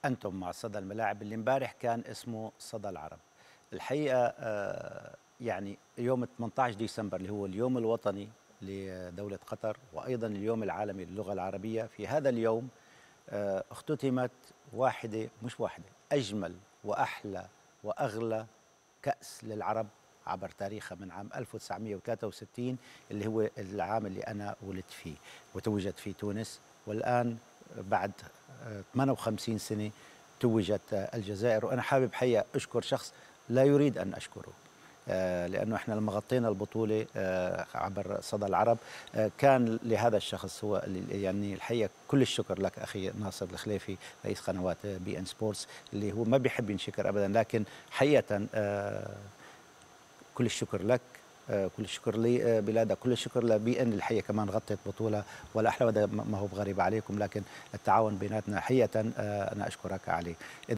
انتم مع صدى الملاعب اللي امبارح كان اسمه صدى العرب الحقيقه آه، يعني يوم 18 ديسمبر اللي هو اليوم الوطني لدوله قطر وايضا اليوم العالمي للغه العربيه في هذا اليوم آه، اختتمت واحده مش واحده اجمل واحلى واغلى كاس للعرب عبر تاريخها من عام 1963 اللي هو العام اللي انا ولدت فيه وتوجت في تونس والان بعد آه، 58 سنه توجت آه، الجزائر وانا حابب حقيقه اشكر شخص لا يريد ان اشكره آه، لانه احنا لما غطينا البطوله آه، عبر صدى العرب آه، كان لهذا الشخص هو اللي- يعني الحقيقه كل الشكر لك اخي ناصر الخليفي رئيس قنوات بي ان سبورتس اللي هو ما بيحب ينشكر ابدا لكن حقيقه آه، كل الشكر لك آه، كل الشكر لبلادك كل الشكر لبي ان الحقيقه كمان غطت بطوله ولا احلى وده ما هو بغريب عليكم لكن التعاون بيناتنا حقيقه آه، انا اشكرك عليه